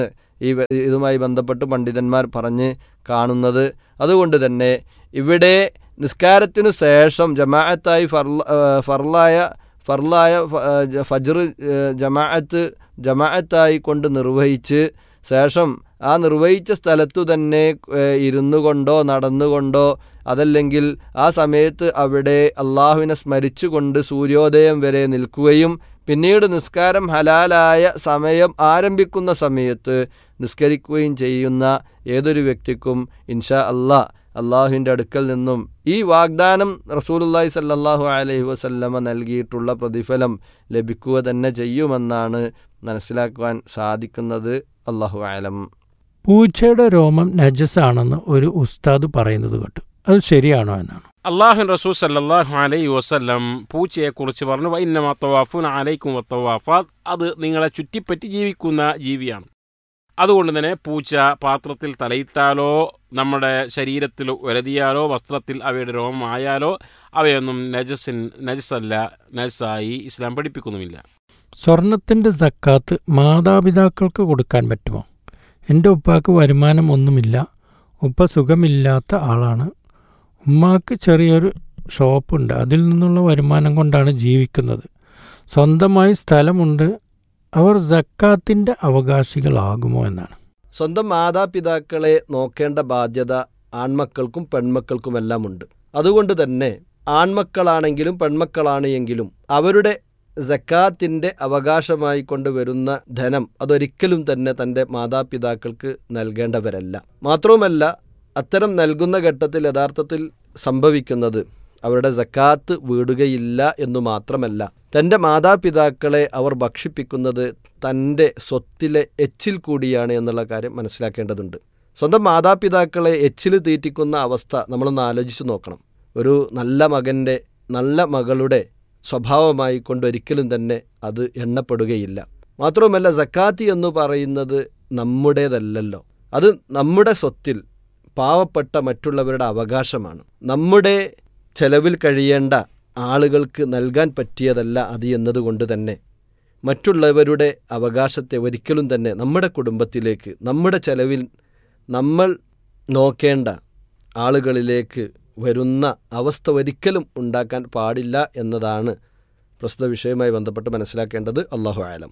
ഈ വ- ഇതുമായി ബന്ധപ്പെട്ട് പണ്ഡിതന്മാർ പറഞ്ഞ് കാണുന്നത് അതുകൊണ്ട് തന്നെ ഇവിടെ നിസ്കാരത്തിനു ശേഷം ജമാഅത്തായി ഫർല ആ, ഫർലായ ഫർലായ ഫ- ആ, ജ- ഫജ്ർ ആ, ജമാഅത്ത് ജമാഅത്തായി കൊണ്ട് നിർവഹിച്ച് ശേഷം ആ നിർവഹിച്ച സ്ഥലത്തു തന്നെ ഏഹ്, ഇരുന്നു കൊണ്ടോ നടന്നുകൊണ്ടോ അതല്ലെങ്കിൽ ആ സമയത്ത് അവിടെ അള്ളാഹുവിനെ സ്മരിച്ചുകൊണ്ട് സൂര്യോദയം വരെ നിൽക്കുകയും പിന്നീട് നിസ്കാരം ഹലാലായ സമയം ആരംഭിക്കുന്ന സമയത്ത് നിസ്കരിക്കുകയും ചെയ്യുന്ന ഏതൊരു വ്യക്തിക്കും ഇൻഷാ അള്ളാ അള്ളാഹുവിൻ്റെ അടുക്കൽ നിന്നും ഈ വാഗ്ദാനം റസൂലുള്ളാഹി സല്ലല്ലാഹു അലൈഹി വസല്ലമ നൽകിയിട്ടുള്ള പ്രതിഫലം ലഭിക്കുക തന്നെ ചെയ്യുമെന്നാണ് മനസ്സിലാക്കുവാൻ സാധിക്കുന്നത് അള്ളാഹു ആലം പൂച്ചയുടെ രോമം നജസാണെന്ന് ഒരു ഉസ്താദ് പറയുന്നത് കേട്ടു അത് ശരിയാണോ എന്നാണ് അള്ളാഹു റസൂൽ സല്ലല്ലാഹു അലൈഹി വസല്ലം പൂച്ചയെക്കുറിച്ച് പറഞ്ഞു വൈന്നമ തവാഫുൻ അലൈക്കും വത്തവാഫാത്ത് അത് നിങ്ങളെ ചുറ്റിപ്പറ്റി ജീവിക്കുന്ന ജീവിയാണ് അതുകൊണ്ട് തന്നെ പൂച്ച പാത്രത്തിൽ തലയിട്ടാലോ നമ്മുടെ ശരീരത്തിൽ ഉരതിയാലോ വസ്ത്രത്തിൽ അവയുടെ രോമമായാലോ അവയൊന്നും നജസിൻ നജസല്ല നജസായി ഇസ്ലാം പഠിപ്പിക്കുന്നുമില്ല സ്വർണത്തിന്റെ സക്കാത്ത് മാതാപിതാക്കൾക്ക് കൊടുക്കാൻ പറ്റുമോ എൻ്റെ ഉപ്പാക്ക് വരുമാനം ഒന്നുമില്ല ഉപ്പ സുഖമില്ലാത്ത ആളാണ് ഉമ്മാക്ക് ചെറിയൊരു ഷോപ്പുണ്ട് അതിൽ നിന്നുള്ള വരുമാനം കൊണ്ടാണ് ജീവിക്കുന്നത് സ്വന്തമായി സ്ഥലമുണ്ട് അവർ സക്കാത്തിൻ്റെ അവകാശികളാകുമോ എന്നാണ് സ്വന്തം മാതാപിതാക്കളെ നോക്കേണ്ട ബാധ്യത ആൺമക്കൾക്കും പെൺമക്കൾക്കുമെല്ലാം ഉണ്ട് അതുകൊണ്ട് തന്നെ ആൺമക്കളാണെങ്കിലും പെൺമക്കളാണ് എങ്കിലും അവരുടെ ജക്കാത്തിൻ്റെ അവകാശമായി കൊണ്ടുവരുന്ന ധനം അതൊരിക്കലും തന്നെ തൻ്റെ മാതാപിതാക്കൾക്ക് നൽകേണ്ടവരല്ല മാത്രവുമല്ല അത്തരം നൽകുന്ന ഘട്ടത്തിൽ യഥാർത്ഥത്തിൽ സംഭവിക്കുന്നത് അവരുടെ ജക്കാത്ത് വീടുകയില്ല എന്നു മാത്രമല്ല തൻ്റെ മാതാപിതാക്കളെ അവർ ഭക്ഷിപ്പിക്കുന്നത് തൻ്റെ സ്വത്തിലെ എച്ചിൽ കൂടിയാണ് എന്നുള്ള കാര്യം മനസ്സിലാക്കേണ്ടതുണ്ട് സ്വന്തം മാതാപിതാക്കളെ എച്ചിൽ തീറ്റിക്കുന്ന അവസ്ഥ നമ്മളൊന്ന് ആലോചിച്ച് നോക്കണം ഒരു നല്ല മകൻ്റെ നല്ല മകളുടെ സ്വഭാവമായി കൊണ്ടൊരിക്കലും തന്നെ അത് എണ്ണപ്പെടുകയില്ല മാത്രവുമല്ല സക്കാത്തി എന്ന് പറയുന്നത് നമ്മുടേതല്ലല്ലോ അത് നമ്മുടെ സ്വത്തിൽ പാവപ്പെട്ട മറ്റുള്ളവരുടെ അവകാശമാണ് നമ്മുടെ ചെലവിൽ കഴിയേണ്ട ആളുകൾക്ക് നൽകാൻ പറ്റിയതല്ല അത് എന്നതുകൊണ്ട് തന്നെ മറ്റുള്ളവരുടെ അവകാശത്തെ ഒരിക്കലും തന്നെ നമ്മുടെ കുടുംബത്തിലേക്ക് നമ്മുടെ ചെലവിൽ നമ്മൾ നോക്കേണ്ട ആളുകളിലേക്ക് വരുന്ന അവസ്ഥ ഒരിക്കലും ഉണ്ടാക്കാൻ പാടില്ല എന്നതാണ് പ്രസ്തുത വിഷയവുമായി ബന്ധപ്പെട്ട് മനസ്സിലാക്കേണ്ടത് അള്ളാഹു ആലം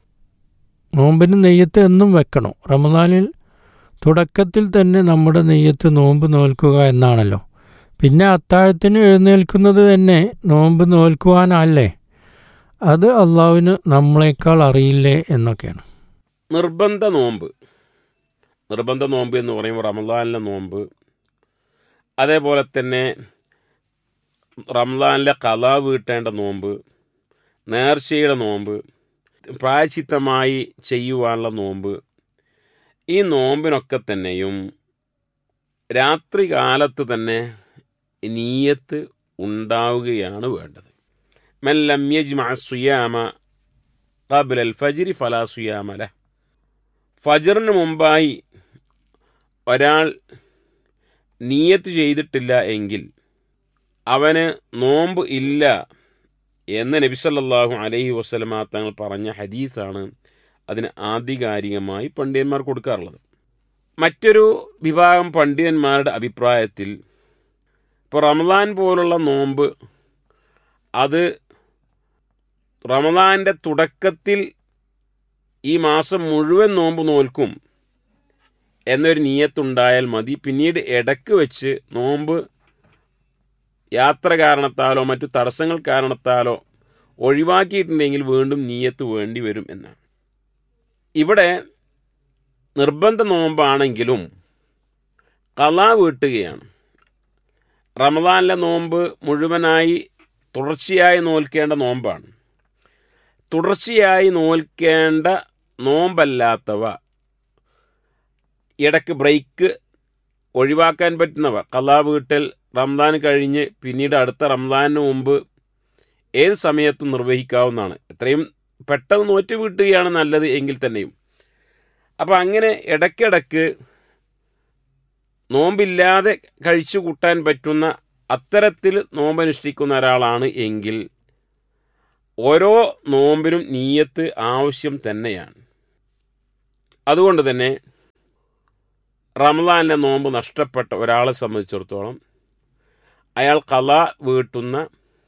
നോമ്പിന് നെയ്യത്ത് എന്നും വെക്കണോ റമദാനിൽ തുടക്കത്തിൽ തന്നെ നമ്മുടെ നെയ്യത്ത് നോമ്പ് നോൽക്കുക എന്നാണല്ലോ പിന്നെ അത്താഴത്തിന് എഴുന്നേൽക്കുന്നത് തന്നെ നോമ്പ് നോൽക്കുവാനല്ലേ അത് അള്ളാഹുവിന് നമ്മളെക്കാൾ അറിയില്ലേ എന്നൊക്കെയാണ് നിർബന്ധ നോമ്പ് നിർബന്ധ നോമ്പ് എന്ന് പറയുമ്പോൾ റമദാനിലെ നോമ്പ് അതേപോലെ തന്നെ റംസാനിലെ കഥ വീട്ടേണ്ട നോമ്പ് നേർച്ചയുടെ നോമ്പ് പ്രായച്ചിത്തമായി ചെയ്യുവാനുള്ള നോമ്പ് ഈ നോമ്പിനൊക്കെ തന്നെയും രാത്രി കാലത്ത് തന്നെ നീയത്ത് ഉണ്ടാവുകയാണ് വേണ്ടത് മെല്ലം യജ്മഅ സുയാമ ഖബ്ല അൽ ഫജ്രി ഫലാ സുയാമ ലഹ് ഫജറിന് മുമ്പായി ഒരാൾ നീയത്ത് ചെയ്തിട്ടില്ല എങ്കിൽ അവന് നോമ്പ് ഇല്ല എന്ന് നബിസല്ലാഹു അലൈഹി വസ്ലമ തങ്ങൾ പറഞ്ഞ ഹദീസാണ് അതിന് ആധികാരികമായി പണ്ഡിതന്മാർ കൊടുക്കാറുള്ളത് മറ്റൊരു വിഭാഗം പണ്ഡിതന്മാരുടെ അഭിപ്രായത്തിൽ ഇപ്പോൾ റമദാൻ പോലുള്ള നോമ്പ് അത് റമദാൻ്റെ തുടക്കത്തിൽ ഈ മാസം മുഴുവൻ നോമ്പ് നോൽക്കും എന്നൊരു നീയത്തുണ്ടായാൽ മതി പിന്നീട് ഇടക്ക് വെച്ച് നോമ്പ് യാത്ര കാരണത്താലോ മറ്റു തടസ്സങ്ങൾ കാരണത്താലോ ഒഴിവാക്കിയിട്ടുണ്ടെങ്കിൽ വീണ്ടും നീയത്ത് വേണ്ടി വരും എന്നാണ് ഇവിടെ നിർബന്ധ നോമ്പാണെങ്കിലും കല വീട്ടുകയാണ് റമദാനിലെ നോമ്പ് മുഴുവനായി തുടർച്ചയായി നോൽക്കേണ്ട നോമ്പാണ് തുടർച്ചയായി നോൽക്കേണ്ട നോമ്പല്ലാത്തവ ഇടക്ക് ബ്രേക്ക് ഒഴിവാക്കാൻ പറ്റുന്നവ കലാ വീട്ടൽ റംസാൻ കഴിഞ്ഞ് പിന്നീട് അടുത്ത റംസാനിന് മുമ്പ് ഏത് സമയത്തും നിർവഹിക്കാവുന്നതാണ് എത്രയും പെട്ടെന്ന് നോറ്റ് വീട്ടുകയാണ് നല്ലത് എങ്കിൽ തന്നെയും അപ്പോൾ അങ്ങനെ ഇടയ്ക്കിടയ്ക്ക് നോമ്പില്ലാതെ കഴിച്ചു കൂട്ടാൻ പറ്റുന്ന അത്തരത്തിൽ നോമ്പനുഷ്ഠിക്കുന്ന ഒരാളാണ് എങ്കിൽ ഓരോ നോമ്പിനും നീയത്ത് ആവശ്യം തന്നെയാണ് അതുകൊണ്ട് തന്നെ റമദാനിലെ നോമ്പ് നഷ്ടപ്പെട്ട ഒരാളെ സംബന്ധിച്ചിടത്തോളം അയാൾ കല വീട്ടുന്ന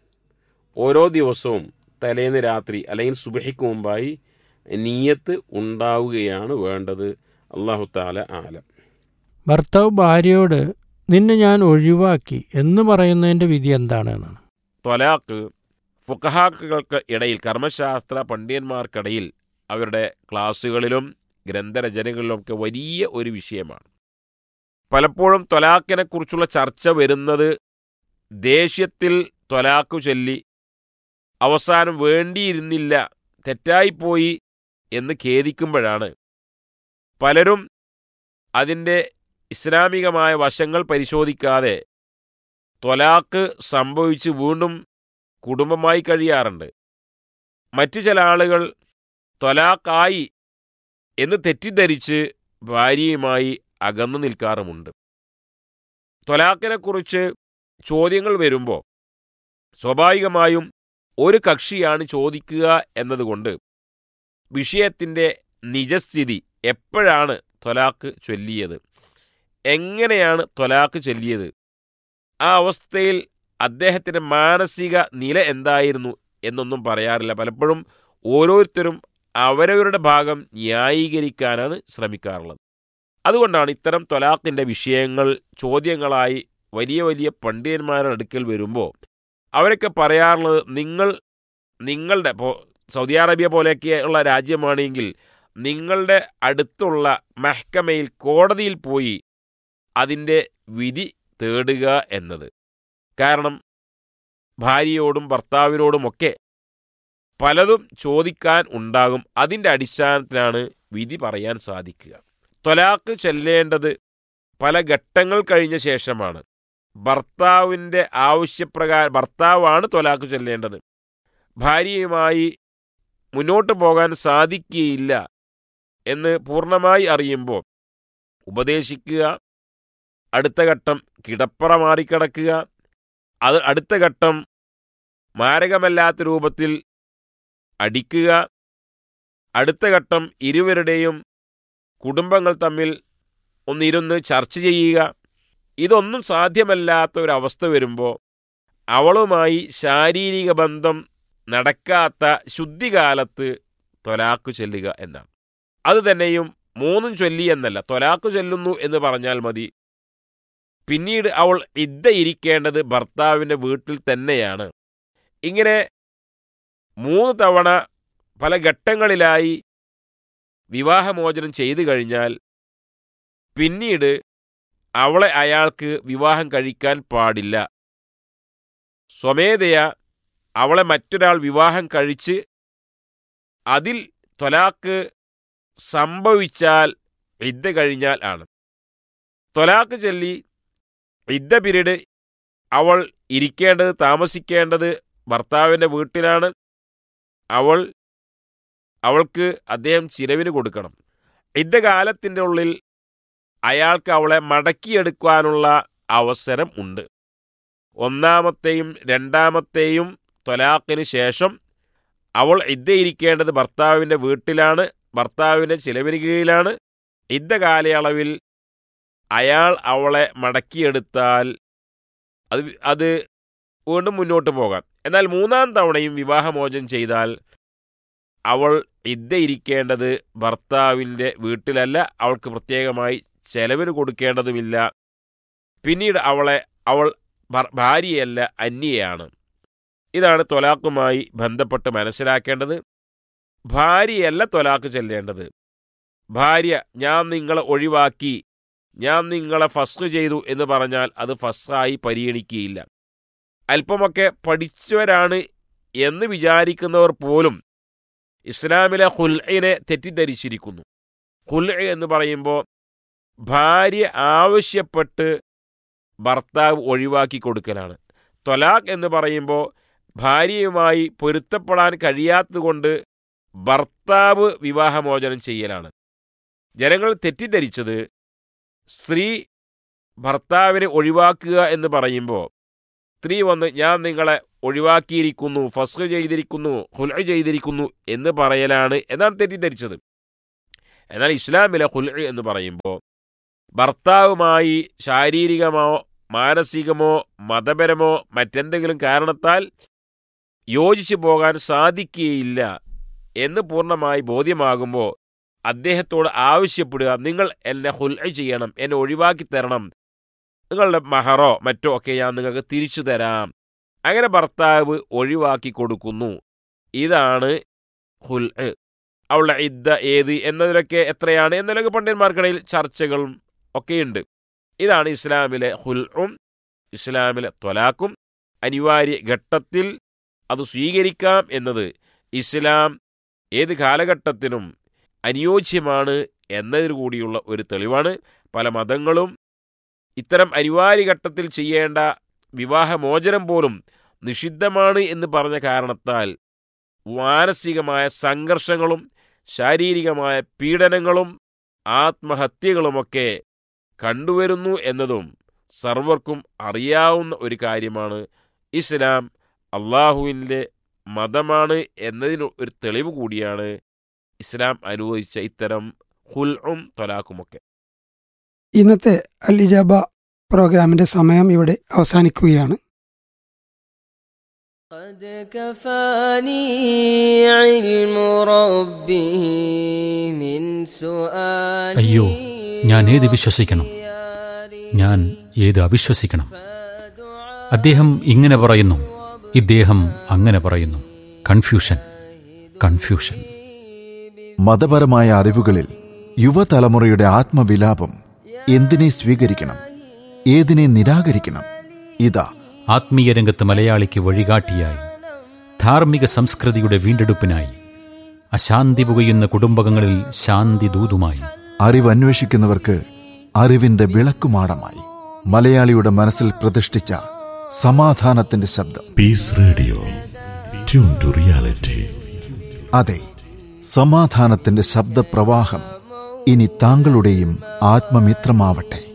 ഓരോ ദിവസവും തലേന്ന് രാത്രി അല്ലെങ്കിൽ സുബഹിക്ക് മുമ്പായി നീയത്ത് ഉണ്ടാവുകയാണ് വേണ്ടത് അള്ളാഹു താല ആലം ഭർത്താവ് ഭാര്യയോട് നിന്നെ ഞാൻ ഒഴിവാക്കി എന്ന് പറയുന്നതിന്റെ വിധി എന്താണ് എന്നാണ് ത്വലാഖ് ഫുഖഹാക്കൾക്ക് ഇടയിൽ കർമ്മശാസ്ത്ര പണ്ഡിതന്മാർക്കിടയിൽ അവരുടെ ക്ലാസ്സുകളിലും ഗ്രന്ഥരചനകളിലുമൊക്കെ വലിയ ഒരു വിഷയമാണ് പലപ്പോഴും ത്വലാഖിനെ കുറിച്ചുള്ള ചർച്ച വരുന്നത് ദേഷ്യത്തിൽ ത്വലാഖ് ചൊല്ലി അവസാനം വേണ്ടിയിരുന്നില്ല തെറ്റായിപ്പോയി എന്ന് ഖേദിക്കുമ്പോഴാണ് പലരും അതിൻ്റെ ഇസ്ലാമികമായ വശങ്ങൾ പരിശോധിക്കാതെ ത്വലാക്ക് സംഭവിച്ച് വീണ്ടും കുടുംബമായി കഴിയാറുണ്ട് മറ്റു ചില ആളുകൾ ത്വലാക്കായി എന്ന് തെറ്റിദ്ധരിച്ച് ഭാര്യയുമായി അകന്നു നിൽക്കാറുമുണ്ട് ത്വലാക്കിനെക്കുറിച്ച് ചോദ്യങ്ങൾ വരുമ്പോൾ സ്വാഭാവികമായും ഒരു കക്ഷിയാണ് ചോദിക്കുക എന്നതുകൊണ്ട് വിഷയത്തിൻ്റെ നിജസ്ഥിതി എപ്പോഴാണ് ത്വലാക്ക് ചൊല്ലിയത് എങ്ങനെയാണ് ത്വലാക്ക് ചൊല്ലിയത് ആ അവസ്ഥയിൽ അദ്ദേഹത്തിൻ്റെ മാനസിക നില എന്തായിരുന്നു എന്നൊന്നും പറയാറില്ല പലപ്പോഴും ഓരോരുത്തരും അവരവരുടെ ഭാഗം ന്യായീകരിക്കാനാണ് ശ്രമിക്കാറുള്ളത് അതുകൊണ്ടാണ് ഇത്തരം ത്വലാഖിൻ്റെ വിഷയങ്ങൾ ചോദ്യങ്ങളായി വലിയ വലിയ പണ്ഡിതന്മാരുടെ അടുക്കൽ വരുമ്പോൾ അവരൊക്കെ പറയാറുള്ളത് നിങ്ങൾ നിങ്ങളുടെ ഇപ്പോൾ സൗദി അറേബ്യ പോലെയൊക്കെയുള്ള രാജ്യമാണെങ്കിൽ നിങ്ങളുടെ അടുത്തുള്ള മെഹ്ക്കമയിൽ കോടതിയിൽ പോയി അതിൻ്റെ വിധി തേടുക എന്നത് കാരണം ഭാര്യയോടും ഭർത്താവിനോടുമൊക്കെ പലതും ചോദിക്കാൻ ഉണ്ടാകും അതിൻ്റെ അടിസ്ഥാനത്തിലാണ് വിധി പറയാൻ സാധിക്കുക ത്വലാക്ക് ചെല്ലേണ്ടത് പല ഘട്ടങ്ങൾ കഴിഞ്ഞ ശേഷമാണ് ഭർത്താവിൻ്റെ ആവശ്യപ്രകാരം ഭർത്താവാണ് ത്വലാക്ക് ചെല്ലേണ്ടത് ഭാര്യയുമായി മുന്നോട്ട് പോകാൻ സാധിക്കുകയില്ല എന്ന് പൂർണ്ണമായി അറിയുമ്പോൾ ഉപദേശിക്കുക അടുത്ത ഘട്ടം കിടപ്പറ മാറിക്കിടക്കുക അത് അടുത്ത ഘട്ടം മാരകമല്ലാത്ത രൂപത്തിൽ അടിക്കുക അടുത്ത ഘട്ടം ഇരുവരുടെയും കുടുംബങ്ങൾ തമ്മിൽ ഒന്നിരുന്ന് ചർച്ച ചെയ്യുക ഇതൊന്നും സാധ്യമല്ലാത്ത ഒരവസ്ഥ വരുമ്പോൾ അവളുമായി ശാരീരിക ബന്ധം നടക്കാത്ത ശുദ്ധികാലത്ത് തൊലാക്ക് ചൊല്ലുക എന്നാണ് അത് തന്നെയും മൂന്നും ചൊല്ലി എന്നല്ല തൊലാക്ക് ചൊല്ലുന്നു എന്ന് പറഞ്ഞാൽ മതി പിന്നീട് അവൾ ഇദ്ദ ഇരിക്കേണ്ടത് ഭർത്താവിൻ്റെ വീട്ടിൽ തന്നെയാണ് ഇങ്ങനെ മൂന്ന് തവണ പല ഘട്ടങ്ങളിലായി വിവാഹമോചനം ചെയ്തു കഴിഞ്ഞാൽ പിന്നീട് അവളെ അയാൾക്ക് വിവാഹം കഴിക്കാൻ പാടില്ല സ്വമേധയ അവളെ മറ്റൊരാൾ വിവാഹം കഴിച്ച് അതിൽ ത്വലാക്ക് സംഭവിച്ചാൽ ഇദ്ദ കഴിഞ്ഞാൽ ആണ് ത്വലാക്ക് ചൊല്ലി ഇദ്ദ പിരീഡ് അവൾ ഇരിക്കേണ്ടത് താമസിക്കേണ്ടത് ഭർത്താവിൻ്റെ വീട്ടിലാണ് അവൾ അവൾക്ക് അദ്ദേഹം ചിലവിന് കൊടുക്കണം യുദ്ധകാലത്തിൻ്റെ ഉള്ളിൽ അയാൾക്ക് അവളെ മടക്കിയെടുക്കാനുള്ള അവസരം ഉണ്ട് ഒന്നാമത്തെയും രണ്ടാമത്തെയും ത്വലാഖിന് ശേഷം അവൾ ഇരിക്കേണ്ടത് ഭർത്താവിൻ്റെ വീട്ടിലാണ് ഭർത്താവിൻ്റെ ചിലവിന് കീഴിലാണ് യുദ്ധ കാലയളവിൽ അയാൾ അവളെ മടക്കിയെടുത്താൽ അത് അത് വീണ്ടും മുന്നോട്ട് പോകാം എന്നാൽ മൂന്നാം തവണയും വിവാഹമോചനം ചെയ്താൽ അവൾ ഇരിക്കേണ്ടത് ഭർത്താവിൻ്റെ വീട്ടിലല്ല അവൾക്ക് പ്രത്യേകമായി ചെലവിന് കൊടുക്കേണ്ടതുമില്ല പിന്നീട് അവളെ അവൾ ഭാര്യയല്ല അന്യയാണ് ഇതാണ് തൊലാക്കുമായി ബന്ധപ്പെട്ട് മനസ്സിലാക്കേണ്ടത് ഭാര്യയല്ല തൊലാക്ക് ചെല്ലേണ്ടത് ഭാര്യ ഞാൻ നിങ്ങളെ ഒഴിവാക്കി ഞാൻ നിങ്ങളെ ഫസ്റ്റ് ചെയ്തു എന്ന് പറഞ്ഞാൽ അത് ഫസ്റ്റായി പരിഗണിക്കുകയില്ല അല്പമൊക്കെ പഠിച്ചവരാണ് എന്ന് വിചാരിക്കുന്നവർ പോലും ഇസ്ലാമിലെ ഹുൽഇനെ തെറ്റിദ്ധരിച്ചിരിക്കുന്നു ഹുൽ എന്ന് പറയുമ്പോൾ ഭാര്യ ആവശ്യപ്പെട്ട് ഭർത്താവ് ഒഴിവാക്കി കൊടുക്കലാണ് തൊലാഖ് എന്ന് പറയുമ്പോൾ ഭാര്യയുമായി പൊരുത്തപ്പെടാൻ കഴിയാത്തതുകൊണ്ട് ഭർത്താവ് വിവാഹമോചനം ചെയ്യലാണ് ജനങ്ങൾ തെറ്റിദ്ധരിച്ചത് സ്ത്രീ ഭർത്താവിനെ ഒഴിവാക്കുക എന്ന് പറയുമ്പോൾ സ്ത്രീ വന്ന് ഞാൻ നിങ്ങളെ ഒഴിവാക്കിയിരിക്കുന്നു ഫസ്ഖ് ചെയ്തിരിക്കുന്നു ഹുൽ ചെയ്തിരിക്കുന്നു എന്ന് പറയലാണ് എന്നാണ് തെറ്റിദ്ധരിച്ചത് എന്നാൽ ഇസ്ലാമിലെ ഹുൽ എന്ന് പറയുമ്പോൾ ഭർത്താവുമായി ശാരീരികമോ മാനസികമോ മതപരമോ മറ്റെന്തെങ്കിലും കാരണത്താൽ യോജിച്ചു പോകാൻ സാധിക്കുകയില്ല എന്ന് പൂർണ്ണമായി ബോധ്യമാകുമ്പോൾ അദ്ദേഹത്തോട് ആവശ്യപ്പെടുക നിങ്ങൾ എന്നെ ഹുൽ ചെയ്യണം എന്നെ ഒഴിവാക്കി തരണം നിങ്ങളുടെ മഹറോ മറ്റോ ഒക്കെ ഞാൻ നിങ്ങൾക്ക് തിരിച്ചു തരാം അങ്ങനെ ഭർത്താവ് ഒഴിവാക്കി കൊടുക്കുന്നു ഇതാണ് ഹുൽ അവളുടെ ഇദ്ദ ഏത് എന്നതിലൊക്കെ എത്രയാണ് എന്നതിലൊക്കെ പണ്ഡിതന്മാർക്കിടയിൽ ചർച്ചകളും ഒക്കെയുണ്ട് ഇതാണ് ഇസ്ലാമിലെ ഹുൽഉം ഇസ്ലാമിലെ ത്വലാക്കും അനിവാര്യ ഘട്ടത്തിൽ അത് സ്വീകരിക്കാം എന്നത് ഇസ്ലാം ഏത് കാലഘട്ടത്തിനും അനുയോജ്യമാണ് എന്നതിനു കൂടിയുള്ള ഒരു തെളിവാണ് പല മതങ്ങളും ഇത്തരം അനിവാര്യ ഘട്ടത്തിൽ ചെയ്യേണ്ട വിവാഹമോചനം പോലും നിഷിദ്ധമാണ് എന്ന് പറഞ്ഞ കാരണത്താൽ മാനസികമായ സംഘർഷങ്ങളും ശാരീരികമായ പീഡനങ്ങളും ആത്മഹത്യകളുമൊക്കെ കണ്ടുവരുന്നു എന്നതും സർവർക്കും അറിയാവുന്ന ഒരു കാര്യമാണ് ഇസ്ലാം അള്ളാഹുവിൻ്റെ മതമാണ് എന്നതിന് ഒരു തെളിവ് കൂടിയാണ് ഇസ്ലാം അനുവദിച്ച ഇത്തരം ഹുൽഉം തൊലാക്കുമൊക്കെ ഇന്നത്തെ അൽ ഇജാബ പ്രോഗ്രാമിന്റെ സമയം ഇവിടെ അവസാനിക്കുകയാണ് قد كفاني علم ربه من سؤالي അയ്യോ ഞാൻ ഏത് വിശ്വസിക്കണം ഞാൻ ഏത് അവിശ്വസിക്കണം അദ്ദേഹം ഇങ്ങനെ പറയുന്നു ഇദ്ദേഹം അങ്ങനെ പറയുന്നു കൺഫ്യൂഷൻ കൺഫ്യൂഷൻ മതപരമായ അറിവുകളിൽ യുവതലമുറയുടെ ആത്മവിലാപം എന്തിനെ സ്വീകരിക്കണം ഏതിനെ നിരാകരിക്കണം ഇതാ ആത്മീയ രംഗത്ത് മലയാളിക്ക് വഴികാട്ടിയായി ധാർമ്മിക സംസ്കൃതിയുടെ വീണ്ടെടുപ്പിനായി അശാന്തി പുകയുന്ന കുടുംബങ്ങളിൽ ശാന്തി ദൂതുമായി അറിവന്വേഷിക്കുന്നവർക്ക് അറിവിന്റെ വിളക്കുമാടമായി മലയാളിയുടെ മനസ്സിൽ പ്രതിഷ്ഠിച്ച സമാധാനത്തിന്റെ ശബ്ദം peace radio tune to reality അതെ സമാധാനത്തിന്റെ ശബ്ദപ്രവാഹം ഇനി താങ്കളുടെയും ആത്മമിത്രമാവട്ടെ